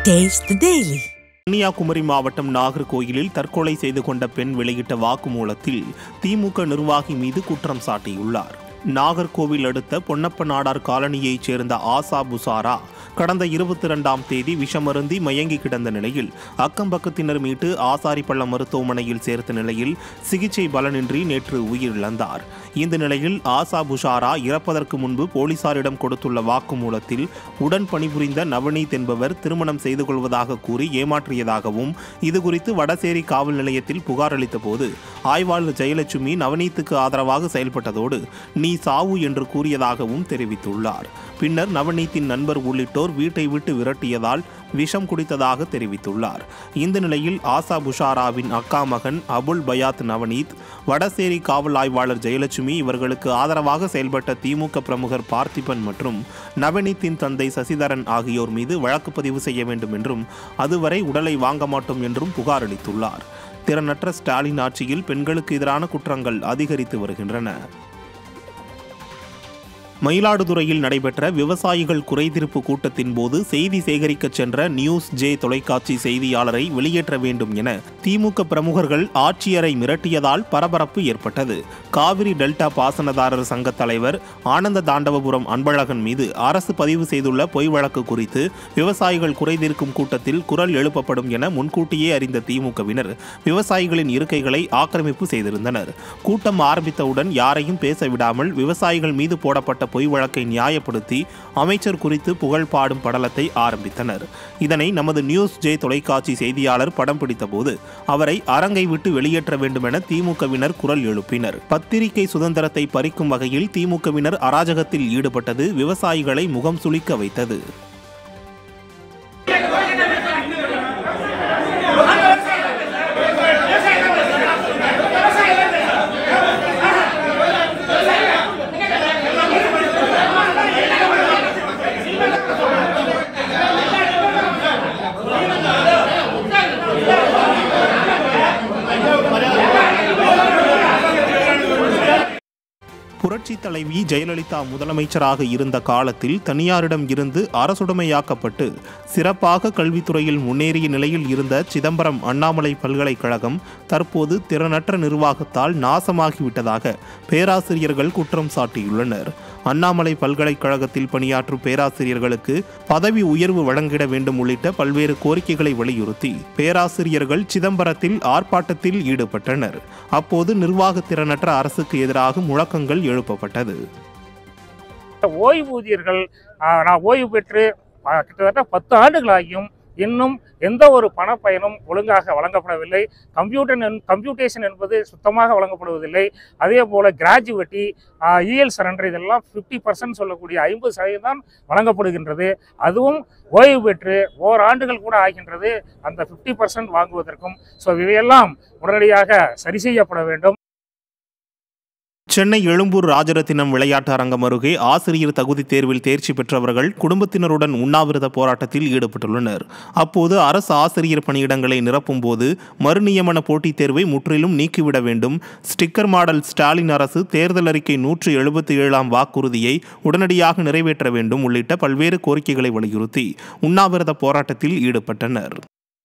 Taste the Daily. Kanyakumari மாவட்டம் நாகர்கோயிலில் தற்கொலை செய்து கொண்ட பெண் வெளியிட்ட வாக்குமூலத்தில் திமுக நிர்வாகி மீது குற்றம் சாட்டியுள்ளார் நாகர்கோவில் அடுத்த பொன்னப்ப நாடார் காலனியைச் சேர்ந்த ஆசா புசாரா கடந்த இருபத்தி இரண்டாம் தேதி விஷமருந்தி மயங்கி கிடந்த நிலையில் அக்கம்பக்கத்தினர் மீட்டு ஆசாரிப்பள்ளம் மருத்துவமனையில் சேர்த்த நிலையில் சிகிச்சை பலனின்றி நேற்று உயிரிழந்தார் இந்த நிலையில் ஆசா புஷாரா இறப்பதற்கு முன்பு போலீசாரிடம் கொடுத்துள்ள வாக்குமூலத்தில் உடன் பணிபுரிந்த நவநீத் என்பவர் திருமணம் செய்து கொள்வதாக கூறி ஏமாற்றியதாகவும் இதுகுறித்து வடசேரி காவல் நிலையத்தில் புகார் அளித்த போது ஆய்வாளர் ஜெயலட்சுமி நவநீத்துக்கு ஆதரவாக செயல்பட்டதோடு நீ சாவு என்று கூறியதாகவும் தெரிவித்துள்ளார் பின்னர் நவநீத்தின் நண்பர் உள்ளிட்டோர் வீட்டை விட்டு விரட்டியதால் விஷம் குடித்ததாக தெரிவித்துள்ளார் இந்த நிலையில் ஆசா புஷாராவின் அக்கா மகன் அபுல் பயாத் நவநீத் வடசேரி காவல் ஆய்வாளர் ஜெயலட்சுமி இவர்களுக்கு ஆதரவாக செயல்பட்ட திமுக பிரமுகர் பார்த்திபன் மற்றும் நவநீத்தின் தந்தை சசிதரன் ஆகியோர் மீது வழக்கு பதிவு செய்ய வேண்டும் என்றும் அதுவரை உடலை வாங்க மாட்டோம் என்றும் புகார் அளித்துள்ளார் திறனற்ற ஸ்டாலின் ஆட்சியில் பெண்களுக்கு எதிரான குற்றங்கள் அதிகரித்து வருகின்றன மயிலாடுதுறையில் நடைபெற்ற விவசாயிகள் குறைதீர்ப்பு கூட்டத்தின் போது செய்தி சேகரிக்கச் சென்ற நியூஸ் ஜே தொலைக்காட்சி செய்தியாளரை வெளியேற்ற வேண்டும் என திமுக பிரமுகர்கள் ஆட்சியரை மிரட்டியதால் பரபரப்பு ஏற்பட்டது காவிரி டெல்டா பாசனதாரர் சங்க தலைவர் ஆனந்த தாண்டவபுரம் அன்பழகன் மீது அரசு பதிவு செய்துள்ள பொய் வழக்கு குறித்து விவசாயிகள் குறைதீர்க்கும் கூட்டத்தில் குரல் எழுப்பப்படும் என முன்கூட்டியே அறிந்த திமுகவினர் விவசாயிகளின் இருக்கைகளை ஆக்கிரமிப்பு செய்திருந்தனர் கூட்டம் ஆரம்பித்தவுடன் யாரையும் பேச விடாமல் விவசாயிகள் மீது போடப்பட்ட பொய் வழக்கை நியாயப்படுத்தி அமைச்சர் குறித்து புகழ் பாடும் படலத்தை ஆரம்பித்தனர் இதனை நமது நியூஸ் ஜே தொலைக்காட்சி செய்தியாளர் படம் பிடித்தபோது அவரை அரங்கை விட்டு வெளியேற்ற வேண்டும் என திமுகவினர் குரல் எழுப்பினர் பத்திரிகை சுதந்திரத்தை பறிக்கும் வகையில் திமுகவினர் அராஜகத்தில் ஈடுபட்டது விவசாயிகளை முகம் சுளிக்க வைத்தது புரட்சி தலைவி ஜெயலலிதா முதலமைச்சராக இருந்த காலத்தில் தனியாரிடம் இருந்து அரசுடைமையாக்கப்பட்டு சிறப்பாக கல்வித்துறையில் முன்னேறிய நிலையில் இருந்த சிதம்பரம் அண்ணாமலை பல்கலைக்கழகம் தற்போது திறனற்ற நிர்வாகத்தால் நாசமாகிவிட்டதாக பேராசிரியர்கள் குற்றம் சாட்டியுள்ளனர் அண்ணாமலை பல்கலைக்கழகத்தில் பணியாற்றும் பேராசிரியர்களுக்கு பதவி உயர்வு வழங்கிட வேண்டும் உள்ளிட்ட பல்வேறு கோரிக்கைகளை வலியுறுத்தி பேராசிரியர்கள் சிதம்பரத்தில் ஆர்ப்பாட்டத்தில் ஈடுபட்டனர் அப்போது நிர்வாக திறனற்ற அரசுக்கு எதிராக முழக்கங்கள் எழுப்பப்பட்டது ஓய்வூதியர்கள் ஆ, நான் ஓய்வு பெற்று ஆ, கிட்டத்தட்ட பத்து ஆண்டுகளாகியும் இன்னும் எந்த ஒரு பணப்பயனும் ஒழுங்காக வழங்கப்படவில்லை கம்ப்யூட்டர் என்- கம்ப்யூட்டேஷன் என்பது சுத்தமாக வழங்கப்படுவதில்லை அதே போல் கிராஜுவேட்டி இஎல் சரண்டர் இதெல்லாம் ஃபிஃப்டி பர்சன்ட் சொல்லக்கூடிய ஐம்பது சதவீதம் தான் வழங்கப்படுகின்றது அதுவும் ஓய்வு பெற்று ஓராண்டுகள் கூட ஆகின்றது அந்த ஃபிஃப்டி பர்சன்ட் வாங்குவதற்கும் ஸோ இவையெல்லாம் உடனடியாக சரி செய்யப்பட வேண்டும் சென்னை எழும்பூர் ராஜரத்தினம் விளையாட்டு அரங்கம் அருகே ஆசிரியர் தகுதி தேர்வில் தேர்ச்சி பெற்றவர்கள் குடும்பத்தினருடன் உண்ணாவிரத போராட்டத்தில் ஈடுபட்டுள்ளனர் அப்போது அரசு ஆசிரியர் பணியிடங்களை நிரப்பும் போது மறுநியமன போட்டித் தேர்வை முற்றிலும் நீக்கிவிட வேண்டும் ஸ்டிக்கர் மாடல் ஸ்டாலின் அரசு தேர்தல் அறிக்கை நூற்று எழுபத்தி ஏழாம் வாக்குறுதியை உடனடியாக நிறைவேற்ற வேண்டும் உள்ளிட்ட பல்வேறு கோரிக்கைகளை வலியுறுத்தி உண்ணாவிரத போராட்டத்தில் ஈடுபட்டனர்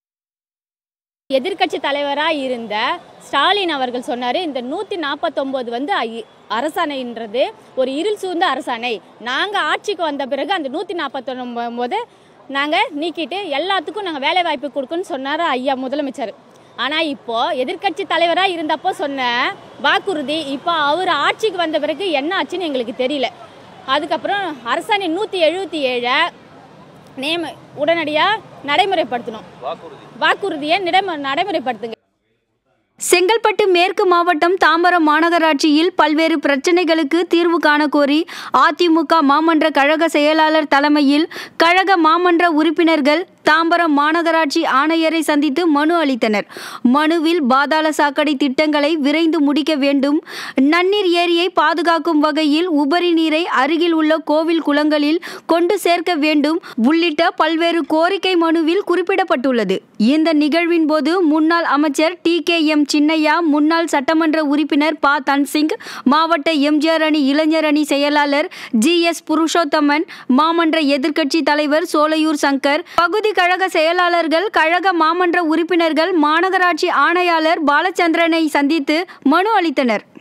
எதிர்க்கட்சி தலைவராக இருந்த ஸ்டாலின் அவர்கள் சொன்னார் இந்த நூற்றி நாற்பத்தொம்போது வந்து ஐ- அரசாணைன்றது ஒரு இருள் சூழ்ந்த அரசாணை நாங்கள் ஆட்சிக்கு வந்த பிறகு அந்த நூற்றி நாற்பத்தொம்போது நாங்கள் நீக்கிட்டு எல்லாத்துக்கும் நாங்கள் வேலை வாய்ப்பு கொடுக்குன்னு சொன்னார் ஐயா முதலமைச்சர் ஆனால் இப்போ எதிர்க்கட்சி தலைவராக இருந்தப்போ சொன்ன வாக்குறுதி இப்போ அவர் ஆட்சிக்கு வந்த பிறகு என்ன ஆச்சுன்னு எங்களுக்கு தெரியல அதுக்கப்புறம் அரசாணை நூற்றி எழுபத்தி ஏழை நேம உடனடியாக நடைமுறைப்படுத்தணும் வாக்குறுதியை நிடைம நடைமுறைப்படுத்துங்க செங்கல்பட்டு மேற்கு மாவட்டம் தாம்பரம் மாநகராட்சியில் பல்வேறு பிரச்சனைகளுக்கு தீர்வு காண கோரி அதிமுக மாமன்ற கழக செயலாளர் தலைமையில் கழக மாமன்ற உறுப்பினர்கள் தாம்பரம் மாநகராட்சி ஆணையரை சந்தித்து மனு அளித்தனர் மனுவில் பாதாள சாக்கடை திட்டங்களை விரைந்து முடிக்க வேண்டும் நன்னீர் ஏரியை பாதுகாக்கும் வகையில் உபரி நீரை அருகில் உள்ள கோவில் குளங்களில் கொண்டு சேர்க்க வேண்டும் உள்ளிட்ட பல்வேறு கோரிக்கை மனுவில் குறிப்பிடப்பட்டுள்ளது இந்த நிகழ்வின் போது முன்னாள் அமைச்சர் டி கே எம் சின்னையா முன்னாள் சட்டமன்ற உறுப்பினர் ப தன்சிங் மாவட்ட எம்ஜிஆர் அணி இளைஞர் அணி செயலாளர் ஜி எஸ் புருஷோத்தமன் மாமன்ற எதிர்க்கட்சி தலைவர் சோலையூர் சங்கர் பகுதி கழக செயலாளர்கள் கழக மாமன்ற உறுப்பினர்கள் மாநகராட்சி ஆணையாளர் பாலச்சந்திரனை சந்தித்து மனு அளித்தனர்